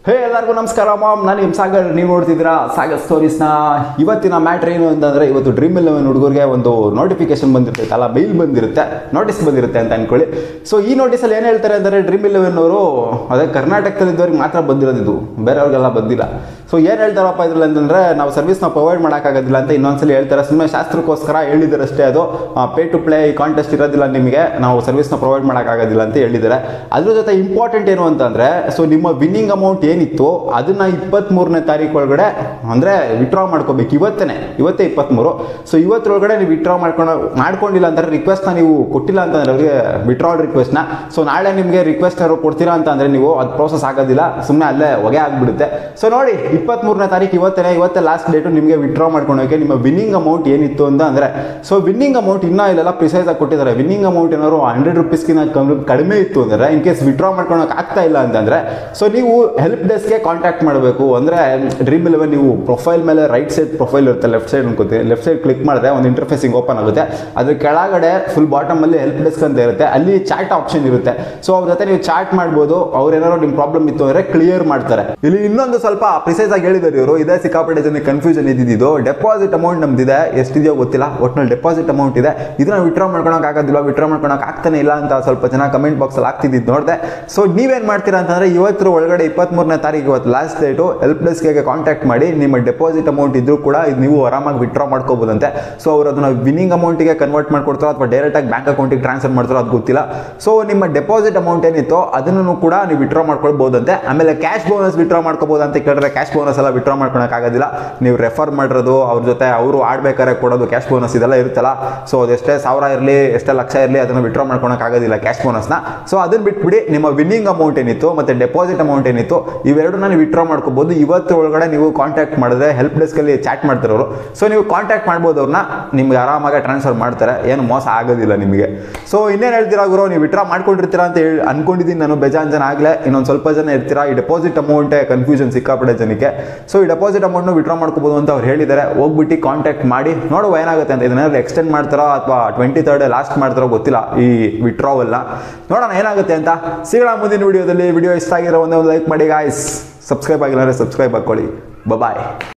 ಹೇ ಎಲ್ಲರಿಗೂ ನಮಸ್ಕಾರ ಮಾಮ್ ನಾನು ನಿಮ್ಮ ಸಾಗರ್ ನೀವು ನೋಡ್ತಿದ್ದೀರಾ ಸಾಗರ್ ಸ್ಟೋರೀಸ್ನ ಇವತ್ತಿನ ಮ್ಯಾಟ್ರ್ ಏನು ಅಂತಂದರೆ ಇವತ್ತು ಡ್ರೀಮ್ ಇಲೆವೆನ್ ಹುಡುಗರಿಗೆ ಒಂದು ನೋಟಿಫಿಕೇಶನ್ ಬಂದಿರ್ತೈತೆ ಅಲ್ಲ ಮೇಲ್ ಬಂದಿರುತ್ತೆ ನೋಟಿಸ್ ಬಂದಿರುತ್ತೆ ಅಂತ ಅನ್ಕೊಳ್ಳಿ ಸೊ ಈ ನೋಟಿಸಲ್ಲಿ ಏನು ಹೇಳ್ತಾರೆ ಅಂದರೆ ಡ್ರೀಮ್ ಇಲೆವೆನ್ ಅವರು ಅದೇ ಕರ್ನಾಟಕದಲ್ಲಿದ್ದವ್ರಿಗೆ ಮಾತ್ರ ಬಂದಿರೋದು ಇದು ಬೇರೆಯವ್ರಿಗೆಲ್ಲ ಬಂದಿಲ್ಲ ಸೊ ಏನು ಹೇಳ್ತಾರಪ್ಪ ಇದ್ರಲ್ಲಿ ಅಂತಂದರೆ ನಾವು ಸರ್ವಿಸ್ನ ಪ್ರೊವೈಡ್ ಮಾಡೋಕ್ಕಾಗೋದಿಲ್ಲ ಅಂತ ಇನ್ನೊಂದ್ಸಲಿ ಹೇಳ್ತಾರೆ ಸುಮ್ಮನೆ ಶಾಸ್ತ್ರಕ್ಕೋಸ್ಕರ ಹೇಳಿದ್ದಾರೆ ಅಷ್ಟೇ ಅದು ಪೇ ಟು ಪ್ಲೇ ಕಾಂಟೆಸ್ಟ್ ಇರೋದಿಲ್ಲ ನಿಮಗೆ ನಾವು ಸರ್ವಿಸ್ನ ಪ್ರೊವೈಡ್ ಮಾಡೋಕ್ಕಾಗೋದಿಲ್ಲ ಅಂತ ಹೇಳಿದ್ದಾರೆ ಅದ್ರ ಜೊತೆ ಇಂಪಾರ್ಟೆಂಟ್ ಏನು ಅಂತಂದರೆ ಸೊ ನಿಮ್ಮ ವಿನ್ನಿಂಗ್ ಅಮೌಂಟ್ ಏನಿತ್ತು ಅದನ್ನ ಇಪ್ಪತ್ತ್ಮೂರನೇ ತಾರೀಕು ಒಳಗಡೆ ಅಂದರೆ ವಿಡ್ರಾ ಮಾಡ್ಕೋಬೇಕು ಇವತ್ತೇ ಇವತ್ತೇ ಇಪ್ಪತ್ತ್ಮೂರು ಸೊ ಇವತ್ತರೊಳಗಡೆ ನೀವು ವಿಡ್ರಾ ಮಾಡ್ಕೊಂಡು ಮಾಡ್ಕೊಂಡಿಲ್ಲ ಅಂತಾರೆ ರಿಕ್ವೆಸ್ಟ್ನ ನೀವು ಕೊಟ್ಟಿಲ್ಲ ಅಂತಂದ್ರೆ ಅವರಿಗೆ ವಿಡ್ರಾಲ್ ರಿಕ್ವೆಸ್ಟ್ನ ಸೊ ನಾಳೆ ನಿಮಗೆ ರಿಕ್ವೆಸ್ಟ್ ಯಾರು ಕೊಡ್ತೀರಾ ಅಂತ ಅಂದರೆ ನೀವು ಅದು ಪ್ರೋಸೆಸ್ ಆಗೋದಿಲ್ಲ ಸುಮ್ಮನೆ ಅಲ್ಲೇ ಹೊಗೆ ಆಗಿಬಿಡುತ್ತೆ ಸೊ ನೋಡಿ ಇಪ್ಪತ್ತ್ಮೂರನೇ ತಾರೀಕು ಇವತ್ತೇ ಇವತ್ತೇ ಲಾಸ್ಟ್ ಡೇಟು ನಿಮಗೆ ವಿಡ್ರಾ ಮಾಡ್ಕೊಳೋಕೆ ನಿಮ್ಮ ವಿನ್ನಿಂಗ್ ಅಮೌಂಟ್ ಏನಿತ್ತು ಅಂತ ಅಂದರೆ ಸೊ ವಿನ್ನಿಂಗ್ ಅಮೌಂಟ್ ಇನ್ನೂ ಇಲ್ಲೆಲ್ಲ ಪ್ರಿಸೈಸ್ ಆಗಿ ಕೊಟ್ಟಿದ್ದಾರೆ ವಿನ್ನಿಂಗ್ ಅಮೌಂಟ್ ಏನಾದ್ರು ಹಂಡ್ರೆಡ್ ರುಪೀಸ್ಗಿಂತ ಕಮ್ಮಿ ಕಡಿಮೆ ಇತ್ತು ಅಂದರೆ ಇನ್ ಕೇಸ್ ವಿಡ್ರಾ ಮಾಡ್ಕೊಳಕ್ಕೆ ಆಗ್ತಾ ಇಲ್ಲ ಅಂತಂದರೆ ಸೊ ನೀವು ಹೆಲ್ಪ್ ಡೆಸ್ಕ್ಗೆ ಕಾಂಟ್ಯಾಕ್ಟ್ ಮಾಡಬೇಕು ಅಂದರೆ ಡ್ರೀಮ್ ಇಲೆವೆನ್ ನೀವು ಪ್ರೊಫೈಲ್ ಮೇಲೆ ರೈಟ್ ಸೈಡ್ ಪ್ರೊಫೈಲ್ ಇರುತ್ತೆ ಲೆಫ್ಟ್ ಸೈಡ್ ಅನ್ಕೋತೀನಿ ಲೆಫ್ಟ್ ಸೈಡ್ ಕ್ಲಿಕ್ ಮಾಡಿದ್ರೆ ಒಂದು ಇಂಟರ್ಫೇಸಿಂಗ್ ಓಪನ್ ಆಗುತ್ತೆ ಅದ್ರ ಕೆಳಗಡೆ ಫುಲ್ ಬಾಟಮಲ್ಲಿ ಹೆಲ್ಪ್ ಡೆಸ್ಕ್ ಅಂತ ಇರುತ್ತೆ ಅಲ್ಲಿ ಚಾಟ್ ಆಪ್ಷನ್ ಇರುತ್ತೆ ಸೊ ಅವ್ರ ಜೊತೆ ನೀವು ಚಾಟ್ ಮಾಡ್ಬೋದು ಅವ್ರು ಏನಾದ್ರು ನಿಮ್ಮ ಪ್ರಾಬ್ಲಮ್ ಇತ್ತು ಅಂದರೆ ಕ್ಲಿಯರ್ ಮಾಡ್ತಾರೆ ಇಲ್ಲಿ ಇನ್ನೊಂದು ಸ್ವಲ್ಪ ಪ್ರಿಸೈಸ್ ಆಗಿ ಹೇಳಿದ್ದಾರೆ ಇವರು ಇದೇ ಸಿಕ್ಕಾಪಟ್ಟೆ ಜನಕ್ಕೆ ಕನ್ಫ್ಯೂಷನ್ ಇದ್ದಿದ್ದು ಡೆಪಾಸಿಟ್ ಅಮೌಂಟ್ ನಮ್ದಿದೆ ಎಷ್ಟಿದೆಯೋ ಗೊತ್ತಿಲ್ಲ ಒಟ್ಟಿನಲ್ಲಿ ಡೆಪಾಸಿಟ್ ಅಮೌಂಟ್ ಇದೆ ಇದನ್ನ ವಿಡ್ರಾ ಮಾಡ್ಕೊಳಕ್ ಆಗೋದಿಲ್ಲ ವಿಡ್ರಾ ಮಾಡ್ಕೊಳಕ್ ಆಗ್ತಾನೆ ಇಲ್ಲ ಅಂತ ಸ್ವಲ್ಪ ಜನ ಕಮೆಂಟ್ ಬಾಕ್ಸಲ್ಲಿ ಆಗ್ತಿದ್ದು ನೋಡಿದೆ ಸೊ ನೀವೇನು ಮಾಡ್ತೀರಾ ಅಂತಂದ್ರೆ ಇವತ್ತರ ಒಳಗಡೆ ಇಪ್ಪತ್ತ್ಮೂರನೇ ತಾರೀಕು ಇವತ್ತು ಲಾಸ್ಟ್ ಡೇಟು ಹೆಲ್ಪ್ ಡೆಸ್ಕ್ಗೆ ಕಾಂಟ್ಯಾಕ್ಟ್ ಮಾಡಿ ನಿಮ್ಮ ಡೆಪಾಸಿಟ್ ಅಮೌಂಟ್ ಇದ್ರೂ ಕೂಡ ಇದು ನೀವು ಆರಾಮಾಗಿ ವಿಡ್ರಾ ಮಾಡ್ಕೋಬೋದಂತೆ ಸೊ ಅವ್ರು ಅದನ್ನ ವಿನ್ನಿಂಗ್ ಅಮೌಂಟಿಗೆ ಕನ್ವರ್ಟ್ ಮಾಡ್ಕೊಡ್ತಾರೋ ಅಥವಾ ಡೈರೆಕ್ಟಾಗಿ ಬ್ಯಾಂಕ್ ಅಕೌಂಟಿಗೆ ಟ್ರಾನ್ಸ್ಫರ್ ಮಾಡ್ತಾರೋ ಅದು ಗೊತ್ತಿಲ್ಲ ಸೊ ನಿಮ್ಮ ಡೆಪಾಸಿಟ್ ಅಮೌಂಟ್ ಏನಿತ್ತು ಅದನ್ನು ಕೂಡ ನೀವು ವಿಡ್ರಾ ಮಾಡ್ಕೊಳ್ಬೋದಂತೆ ಆಮೇಲೆ ಕ್ಯಾಶ್ ಬೋನಸ್ ವಿಡ್ರಾ ಮಾಡ್ಕೋಬೋದು ಅಂತ ಕೇಳಿದ್ರೆ ಕ್ಯಾಶ್ ಬೋನಸ್ ಎಲ್ಲ ವಿಡ್ರಾ ಮಾಡ್ಕೊಳಕ್ಕಾಗೋದಿಲ್ಲ ನೀವು ರೆಫರ್ ಮಾಡಿರೋದು ಅವ್ರ ಜೊತೆ ಅವರು ಆಡ್ಬೇಕಾದ್ರೆ ಕೊಡೋದು ಕ್ಯಾಶ್ ಬೋನಸ್ ಇದೆಲ್ಲ ಇರುತ್ತಲ್ಲ ಸೊ ಅದೆಷ್ಟೇ ಸಾವಿರ ಇರಲಿ ಎಷ್ಟೇ ಲಕ್ಷ ಇರಲಿ ಅದನ್ನು ವಿಡ್ರಾ ಮಾಡ್ಕೊಳಕ್ಕಾಗೋದಿಲ್ಲ ಕ್ಯಾಶ್ ಬೋನಸ್ನ ಸೊ ಅದನ್ನ ಬಿಟ್ಬಿಡಿ ನಿಮ್ಮ ವಿನ್ನಿಂಗ್ ಅಮೌಂಟ್ ಏನಿತ್ತು ಮತ್ತು ಡೆಪಾಸಿಟ್ ಅಮೌಂಟ್ ಏನಿತ್ತು ಇವೆರಡನ್ನ ನೀವು ವಿಡ್ರಾ ಮಾಡ್ಕೋಬೋದು ಇವತ್ತು ಒಳಗಡೆ ನೀವು ಕಾಂಟ್ಯಾಕ್ಟ್ ಮಾಡಿದ್ರೆ ಹೆಲ್ಪ್ ಡೆಸ್ಕಲ್ಲಿ ಚಾಟ್ ಮಾಡ್ತಾರೆ ಅವರು ಸೊ ನೀವು ಕಾಂಟ್ಯಾಕ್ಟ್ ಮಾಡ್ಬೋದು ಅವ್ರನ್ನ ನಿಮ್ಗೆ ಆರಾಮಾಗಿ ಟ್ರಾನ್ಸ್ಫರ್ ಮಾಡ್ತಾರೆ ಏನು ಮೋಸ ಆಗೋದಿಲ್ಲ ನಿಮಗೆ ಸೊ ಇನ್ನೇನು ಹೇಳ್ತೀರಾ ಗುರು ನೀವು ವಿಡ್ರಾ ಮಾಡ್ಕೊಂಡಿರ್ತೀರಾ ಅಂತ ಹೇಳಿ ಅನ್ಕೊಂಡಿದ್ದೀನಿ ನಾನು ಬೇಜಾನ್ ಜನ ಆಗಲೇ ಇನ್ನೊಂದು ಸ್ವಲ್ಪ ಜನ ಇರ್ತೀರಾ ಈ ಡೆಪಾಸಿಟ್ ಅಮೌಂಟೇ ಕನ್ಫ್ಯೂಷನ್ ಸಿಕ್ಕಾಪಡೆ ಜನಕ್ಕೆ ಸೊ ಈ ಡೆಪಾಸಿಟ್ ಅಮೌಂಟ್ನು ವಿಡ್ರಾ ಮಾಡ್ಕೋಬೋದು ಅಂತ ಅವ್ರು ಹೇಳಿದ್ದಾರೆ ಹೋಗ್ಬಿಟ್ಟು ಕಾಂಟ್ಯಾಕ್ಟ್ ಮಾಡಿ ನೋಡುವ ಏನಾಗುತ್ತೆ ಅಂತ ಇದನ್ನೇನಾದ್ರು ಎಕ್ಸ್ಟೆಂಡ್ ಮಾಡ್ತಾರೋ ಅಥವಾ ಟ್ವೆಂಟಿ ತರ್ಡ್ ಲಾಸ್ಟ್ ಮಾಡ್ತಾರೋ ಗೊತ್ತಿಲ್ಲ ಈ ವಿಡ್ರಾವಲ್ನ ನೋಡೋಣ ಏನಾಗುತ್ತೆ ಅಂತ ಸಿಗೋಣ ಮುಂದಿನ ವಿಡಿಯೋದಲ್ಲಿ ವಿಡಿಯೋ ಇಷ್ಟ ಆಗಿರೋ ಒಂದೇ ಒಂದು ಲೈಕ್ ಮಾಡಿ ಗಾಯ್ಸ್ ಸಬ್ಸ್ಕ್ರೈಬ್ ಆಗಿಲ್ಲ ಅಂದರೆ ಸಬ್ಸ್ಕ್ರೈಬ್ ಹಾಕ್ಕೊಳ್ಳಿ ಬಾಯ್